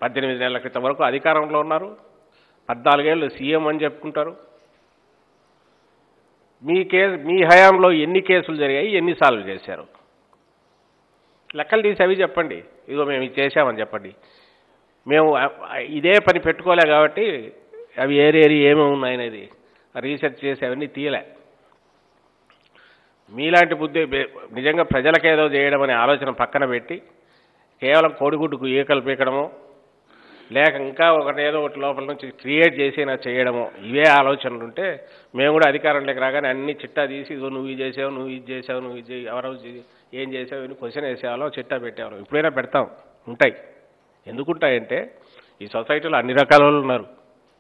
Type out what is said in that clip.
పద్దెనిమిది నెలల క్రితం వరకు అధికారంలో ఉన్నారు పద్నాలుగేళ్ళు సీఎం అని చెప్పుకుంటారు మీ కేసు మీ హయాంలో ఎన్ని కేసులు జరిగాయి ఎన్ని సాల్వ్ చేశారు లెక్కలు తీసి అవి చెప్పండి ఇదిగో మేము ఇది చేశామని చెప్పండి మేము ఆ- ఆ- ఇదే పని పెట్టుకోలే కాబట్టి అవి ఏరేరి ఏమేమి ఉన్నాయనేది రీసెర్చ్ చేసి అవన్నీ తీయలే మీలాంటి బుద్ధి బే- నిజంగా ప్రజలకేదో చేయడం అనే ఆలోచన పక్కన పెట్టి కేవలం కోడిగుడ్డుకు ఈకలు పీకడమో లేక ఇంకా ఒకటి ఏదో ఒకటి లోపల నుంచి క్రియేట్ చేసి నా చేయడమో ఇవే ఆలోచనలు ఉంటే మేము కూడా అధికారంలోకి రాగానే అన్ని చిట్టా తీసి ఇదో నువ్వు ఇది చేసావు నువ్వు ఇది చేసావు నువ్వు ఇది చేయి- ఎవరో చే- ఏం చేసావు అని క్వశ్చన్ వేసేవాళ్ళం చిట్టా పెట్టేవాళ్ళం ఇప్పుడైనా పెడతాం ఉంటాయి ఎందుకుంటాయంటే ఈ సొసైటీలో అన్ని రకాల వాళ్ళు ఉన్నారు